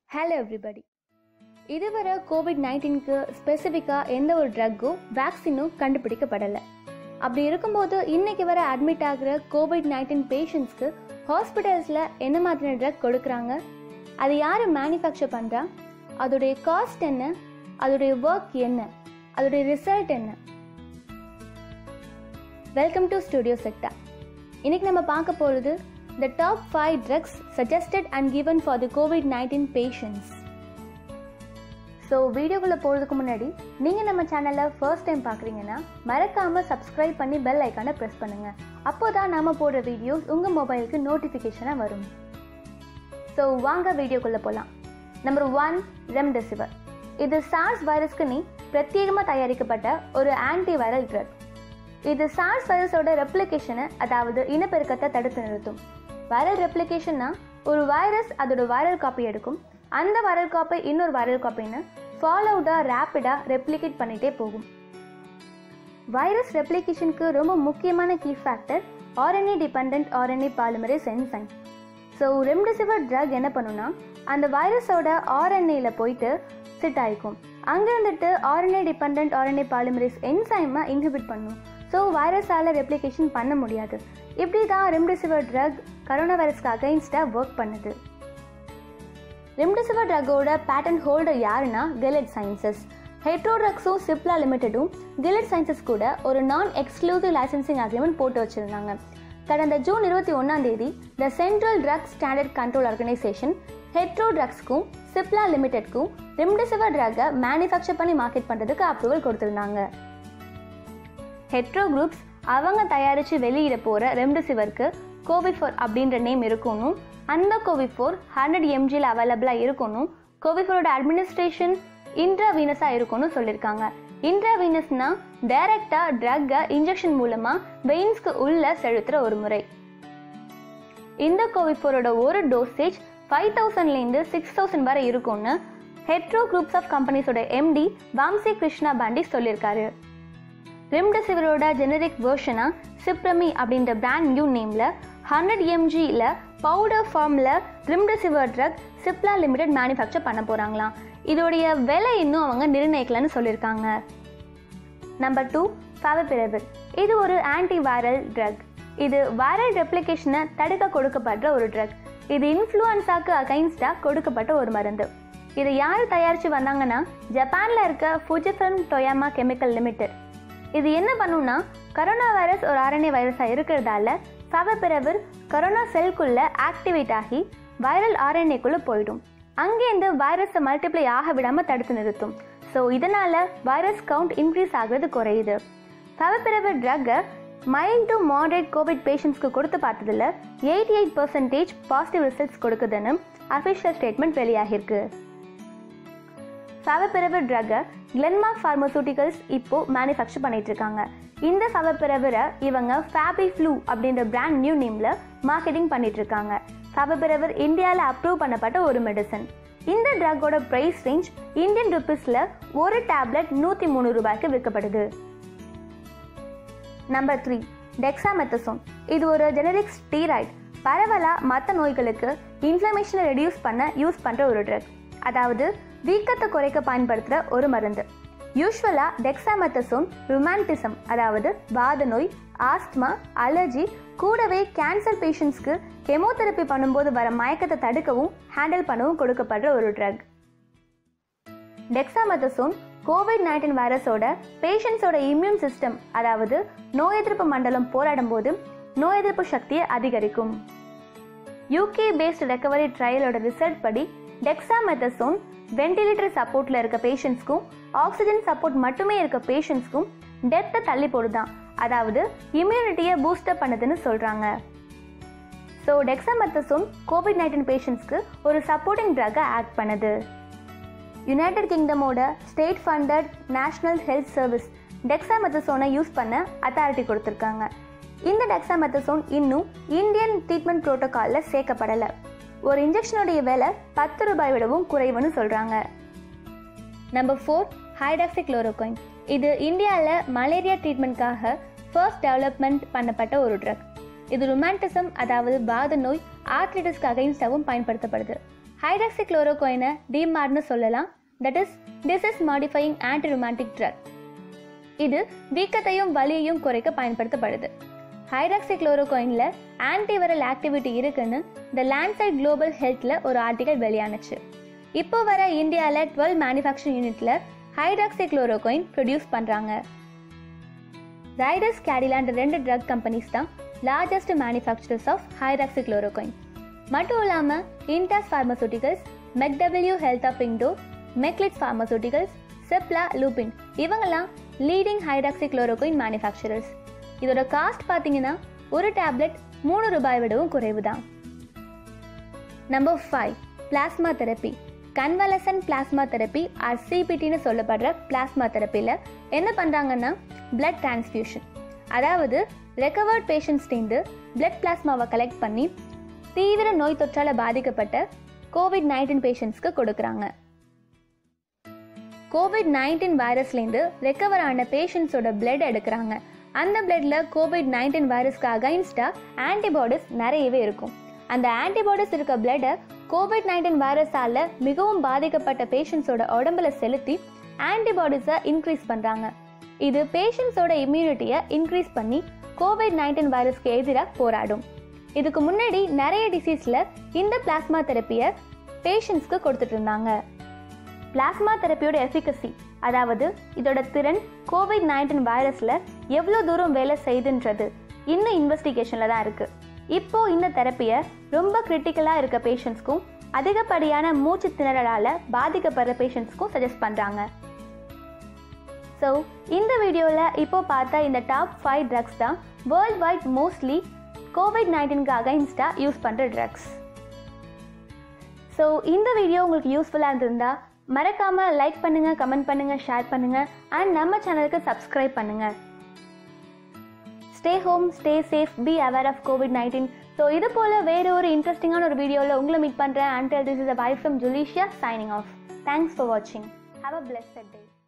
hello everybody இதுவரை covid நைன்டீனுக்கு ஸ்பெசிஃபிக்காக எந்த ஒரு ட்ரக்கும் வேக்சினும் கண்டுபிடிக்கப்படலை அப்படி இருக்கும்போது இன்னைக்கு வர அட்மிட் ஆகிற கோவிட் நைன்டீன் பேஷண்ட்ஸ்க்கு ஹாஸ்பிட்டல்ஸில் என்ன மாதிரியான ட்ரக் கொடுக்குறாங்க அது யார் மேனுஃபேக்சர் பண்ணுறா அதோடைய காஸ்ட் என்ன அதோடைய ஒர்க் என்ன அதோடைய ரிசல்ட் என்ன வெல்கம் டு ஸ்டுடியோ செக்டா இன்னைக்கு நம்ம பார்க்க போகிறது the top five drugs suggested and given for the covid nineteen patients so வீடியோக்குள்ளே போகிறதுக்கு முன்னாடி நீங்கள் நம்ம சேனலில் ஃபர்ஸ்ட் டைம் பார்க்குறீங்கன்னா மறக்காமல் சப்ஸ்கிரைப் பண்ணி பெல் ஐக்கானை ப்ரெஸ் பண்ணுங்கள் அப்போ தான் நாம் போடுற வீடியோஸ் உங்கள் மொபைலுக்கு நோட்டிஃபிகேஷனாக வரும் ஸோ வாங்க வீடியோக்குள்ளே போகலாம் நம்பர் ஒன் ரெம்டெசிவர் இது சார்ஸ் வைரஸ்க்கு நீ பிரத்யேகமாக தயாரிக்கப்பட்ட ஒரு ஆன்டி வைரல் ட்ரக் இது சார்ஸ் வைரஸோட ரெப்ளிகேஷனை அதாவது இனப்பெருக்கத்தை தடுத்து நிறுத்தும் வைரல் ரெப்ளிகேஷன்னா ஒரு வைரஸ் அதோட வைரல் காப்பி எடுக்கும் அந்த வைரல் காப்பி இன்னொரு வைரல் காப்பின்னு ஃபாலோவுடாக ரேப்பிடாக ரெப்ளிகேட் பண்ணிகிட்டே போகும் வைரஸ் ரெப்ளிகேஷனுக்கு ரொம்ப முக்கியமான key factor RNA depend RNA polymerase enzyme so remdesivir drug என்ன பண்ணுன்னா அந்த வைரஸோட ஆர்என்ஏல போயிட்டு சிட் ஆகிக்கும் அங்கே இருந்துட்டு ஆர்என்ஏ டிபெண்ட் ஆர்என்ஏ பாலிமரேஸ் என்சைமை இன்ஹிபிட் பண்ணும் ஸோ வைரஸால் ரெப்ளிகேஷன் பண்ண முடியாது இப்படி தான் ரெம்டெசிவர் ட்ரக் கரோனா வைரஸ்க்கு அகைன்ஸ்டாக ஒர்க் பண்ணுது ரெம்டெசிவர் ட்ரக்கோட பேட்டன் ஹோல்டர் யாருன்னா கெலட் சயின்சஸ் ஹெட்ரோ ட்ரக்ஸும் சிப்லா லிமிடெடும் கிலட் சயின்சஸ் கூட ஒரு நான் எக்ஸ்க்ளூசிவ் லைசன்சிங் அக்ரிமெண்ட் போட்டு வச்சிருந்தாங்க கடந்த ஜூன் இருபத்தி ஒன்றாம் தேதி the central drug standard control organisation Hetero ட்ரக்ஸ்க்கும் சிப்லா லிமிடெட்க்கும் ரெம்டெசிவர் ட்ரக்கை மேனுஃபேக்சர் பண்ணி மார்க்கெட் பண்ணுறதுக்கு அப்ரூவல் கொடுத்துருந்தாங்க ஹெட்ரோ குரூப்ஸ் அவங்க தயாரித்து வெளியிட போகிற ரெம்டெசிவருக்கு கோவிட் ஃபோர் அப்படின்ற நேம் இருக்கணும் அந்த கோவிட் ஃபோர் ஹண்ட்ரட் எம்ஜியில் அவைலபிளாக இருக்கணும் கோவிட் ஃபோரோட அட்மினிஸ்ட்ரேஷன் இன்ட்ராவீனஸாக இருக்கணும்னு சொல்லியிருக்காங்க இன்ட்ராவீனஸ்னா டைரக்டாக ட்ரக்கை இன்ஜெக்ஷன் மூலமாக வெயின்ஸ்க்கு உள்ள செலுத்துகிற ஒரு முறை இந்த கோவிட் ஃபோரோட ஒரு டோசேஜ் ஃபைவ் தௌசண்ட்லேருந்து சிக்ஸ் தௌசண்ட் வரை இருக்கும்னு ஹெட்ரோ குரூப்ஸ் ஆஃப் கம்பெனிஸோட எம்டி வாம்சி கிருஷ்ணா பாண்டி சொல்லியிருக்காரு ரெம்டெசிவரோட ஜெனரிக் வேர்ஷனாக சிப்ரமி அப்படின்ற பிராண்ட் நியூ நேமில் ஹண்ட்ரட் எம்ஜியில் பவுடர் ஃபார்மில் remdesivir drug Cipla limited manufacture பண்ண போகிறாங்களாம் இதோடைய விலை இன்னும் அவங்க நிர்ணயிக்கலன்னு சொல்லியிருக்காங்க நம்பர் டூ ஃபேவபிரபிள் இது ஒரு ஆன்டி வைரல் ட்ரக் இது வைரல் ரெப்ளிகேஷனை தடுக்க கொடுக்கப்படுற ஒரு ட்ரக் இது இன்ஃப்ளூயன்ஸாக்கு அகைன்ஸ்டாக கொடுக்கப்பட்ட ஒரு மருந்து இதை யார் தயாரித்து வந்தாங்கன்னா ஜப்பானில் இருக்க ஃபுஜிஃபிலிம் டொயாமா கெமிக்கல் லிமிடெட் இது என்ன பண்ணுன்னா கரோனா வைரஸ் ஒரு ஆர்என்ஏ வைரஸாக இருக்கிறதால ஃபவபிரவிர் கரோனா செல்குள்ளே ஆக்டிவேட் ஆகி வைரல் ஆர்என்ஏக்குள்ளே போயிடும் அங்கேருந்து வைரஸை மல்டிப்ளை ஆக விடாமல் தடுத்து நிறுத்தும் ஸோ இதனால் வைரஸ் கவுண்ட் இன்க்ரீஸ் ஆகிறது குறையுது ஃபவபிரவிர் ட்ரக்கை மைல்ட் டு மாடரேட் கோவிட் பேஷண்ட்ஸ்க்கு கொடுத்து பார்த்ததில் eighty eight percentage positive results கொடுக்குதுன்னு அஃபிஷியல் ஸ்டேட்மெண்ட் வெளியாகிருக்கு ஃபவபிரவிர் ட்ரக்கை கிளென்மார்க் ஃபார்மசூட்டிகல்ஸ் இப்போ மேனுஃபேக்சர் பண்ணிட்டு இருக்காங்க இந்த ஃபவபிரவிரை இவங்க ஃபேபி ஃப்ளூ அப்படின்ற பிராண்ட் நியூ நேமில் மார்க்கெட்டிங் பண்ணிட்டு இருக்காங்க ஃபவபிரவிர் இந்தியாவில் அப்ரூவ் பண்ணப்பட்ட ஒரு மெடிசன் இந்த ட்ரக்கோட ப்ரைஸ் ரேஞ்ச் இந்தியன் ருபீஸில் ஒரு டேப்லெட் நூற்றி மூணு ரூபாய்க்கு விற்கப்படுது நம்பர் த்ரீ டெக்ஸாமெத்தசோன் இது ஒரு ஜெனரிக் ஸ்டீராய்ட் பரவலாக மற்ற நோய்களுக்கு இன்ஃப்ளமேஷனை ரெடியூஸ் பண்ண யூஸ் பண்ணுற ஒரு ட்ரக் அதாவது வீக்கத்தை குறைக்க பயன்படுத்துகிற ஒரு மருந்து யூஸ்வலாக டெக்ஸாமெத்தசோன் ருமான்டிசம் அதாவது வாத நோய் ஆஸ்துமா அலர்ஜி கூடவே கேன்சர் பேஷண்ட்ஸ்க்கு கெமோதெரப்பி பண்ணும்போது வர மயக்கத்தை தடுக்கவும் ஹேண்டில் பண்ணவும் கொடுக்கப்படுற ஒரு ட்ரக் டெக்ஸாமெத்தசோன் கோவிட் நைன்டீன் வைரஸோட பேஷண்ட்ஸோட இம்யூன் சிஸ்டம் அதாவது நோய் எதிர்ப்பு மண்டலம் போராடும் போது நோய் எதிர்ப்பு சக்தியை அதிகரிக்கும் யூகே பேஸ்ட் ரெக்கவரி ட்ரையலோட ரிசல்ட் படி டெக்ஸாமெத்தசோன் வென்டிலேட்டர் சப்போர்ட்டில் இருக்க பேஷண்ட்ஸ்க்கும் ஆக்சிஜன் சப்போர்ட் மட்டுமே இருக்க பேஷண்ட்ஸ்க்கும் டெத்தை தள்ளி போடுதான் அதாவது இம்யூனிட்டியை பூஸ்டப் பண்ணுதுன்னு சொல்கிறாங்க ஸோ டெக்ஸாமெத்தசோன் கோவிட் நைன்டீன் பேஷண்ட்ஸ்க்கு ஒரு சப்போர்ட்டிங் ட்ரக்கை ஆக்ட் பண்ணுது யுனைடெட் கிங்டமோட state funded national health service டெக்ஸாமெத்தசோனை யூஸ் பண்ண அத்தாரிட்டி கொடுத்துருக்காங்க இந்த டெக்ஸாமெத்தசோன் இன்னும் இந்தியன் ட்ரீட்மெண்ட் ப்ரோட்டோகாலில் சேர்க்கப்படலை ஒரு இன்ஜெக்ஷனுடைய விலை பத்து ரூபாய் விடவும் குறைவுன்னு சொல்கிறாங்க நம்பர் ஃபோர் ஹைடாக்சி குளோரோகோயின் இது இந்தியாவில் மலேரியா ட்ரீட்மெண்ட்காக ஃபர்ஸ்ட் டெவலப்மெண்ட் பண்ணப்பட்ட ஒரு ட்ரக் இது ரொமான்டிசம் அதாவது வாத நோய் ஆர்த்ரிட்டிஸ்க்கு அகைன்ஸ்டாகவும் பயன்படுத்தப்படுது ஹைட்ராக்சி குளோரோகோயினை டிமார்ட்னு சொல்லலாம் that is disease modifying anti rheumatic drug இது வீக்கத்தையும் வலியையும் குறைக்க பயன்படுத்தப்படுது ஹைட்ராக்சி குளோரோகோயினில் ஆன்டிவைரல் ஆக்டிவிட்டி இருக்குன்னு த லேண்ட்சைட் குளோபல் ஹெல்த்தில் ஒரு ஆர்டிகல் வெளியானுச்சு இப்போ வர இந்தியாவில் டுவெல் மேனுஃபேக்சரிங் யூனிட்ல ஹைட்ராக்சி குளோரோகோயின் ப்ரொடியூஸ் பண்ணுறாங்க ஜைடஸ் கேடிலான்ற ரெண்டு ட்ரக் கம்பெனிஸ் தான் largest manufacturers of hydroxy chloroquine மட்டும் இல்லாமல் இன்டாஸ் ஃபார்மசூட்டிகல்ஸ் மெக்டபிள்யூ health of Indo Macleods pharmaceuticals Cipla Lupin இவங்கெல்லாம் லீடிங் ஹைட்ராக்சி குளோரோகோயின் மேனுஃபேக்சரர்ஸ் இதோட காஸ்ட் பார்த்தீங்கன்னா ஒரு டேப்லெட் மூணு ரூபாய் விடவும் குறைவு தான் number five plasma therapy convalescent plasma therapy or சிபிடின்னு சொல்லப்படுற பிளாஸ்மா தெரப்பியில் என்ன பண்ணுறாங்கன்னா பிளட் டிரான்ஸ்ஃபியூஷன் அதாவது ரெக்கவர்ட் பேஷண்ட்ஸ்டேந்து பிளட் பிளாஸ்மாவை கலெக்ட் பண்ணி தீவிர நோய் தொற்றால் பாதிக்கப்பட்ட கோவிட் நைன்டீன் பேஷண்ட்ஸ்க்கு கொடுக்குறாங்க கோவிட் நைன்டீன் வைரஸ்லேருந்து ரெக்கவர் ஆன பேஷண்ட்ஸோட பிளட் எடுக்கிறாங்க அந்த பிளட்ல கோவிட் நைன்டீன் வைரஸ்க்கு அகைன்ஸ்டாக ஆன்டிபாடிஸ் நிறையவே இருக்கும் அந்த ஆன்டிபாடிஸ் இருக்க பிளட்டை கோவிட் நைன்டீன் வைரஸால மிகவும் பாதிக்கப்பட்ட பேஷண்ட்ஸோட உடம்புல செலுத்தி ஆன்டிபாடிஸை இன்க்ரீஸ் பண்ணுறாங்க இது பேஷண்ட்ஸோட இம்யூனிட்டியை இன்க்ரீஸ் பண்ணி கோவிட் நைன்டீன் வைரஸ்க்கு எதிராக போராடும் இதுக்கு முன்னாடி நிறைய டிசீஸில் இந்த பிளாஸ்மா தெரப்பியை பேஷண்ட்ஸ்க்கு கொடுத்துட்டு இருந்தாங்க பிளாஸ்மா தெரப்பியோட எஃபிகசி அதாவது இதோட திறன் கோவிட் நைன்டீன் வைரஸில் எவ்வளோ தூரம் வேலை செய்துன்றது இன்னும் இன்வெஸ்டிகேஷனில் தான் இருக்குது இப்போ இந்த தெரப்பியை ரொம்ப கிரிட்டிக்கலாக இருக்க பேஷண்ட்ஸ்க்கும் அதிகப்படியான மூச்சு திணறலால் பாதிக்கப்படுற பேஷண்ட்ஸ்க்கும் சஜஸ்ட் பண்ணுறாங்க ஸோ இந்த வீடியோவில் இப்போ பார்த்த இந்த டாப் ஃபைவ் ட்ரக்ஸ் தான் வேர்ல்ட் வைட் மோஸ்ட்லி கோவிட் நைன்டீனுக்கு அகைன்ஸ்டாக யூஸ் பண்ணுற ட்ரக்ஸ் ஸோ இந்த வீடியோ உங்களுக்கு யூஸ்ஃபுல்லாக இருந்திருந்தா மறக்காமல் லைக் பண்ணுங்கள் கமெண்ட் பண்ணுங்கள் ஷேர் பண்ணுங்கள் அண்ட் நம்ம சேனலுக்கு சப்ஸ்கிரைப் பண்ணுங்கள் stay home stay safe be aware of covid nineteen so இது போல் வேறு ஒரு இன்ட்ரெஸ்டிங்கான ஒரு வீடியோவில் உங்களை மீட் பண்ணுறேன் until this is a bye from Julicia signing off thanks for வாட்சிங் ஹாவ் அ பிளஸ்ட் டே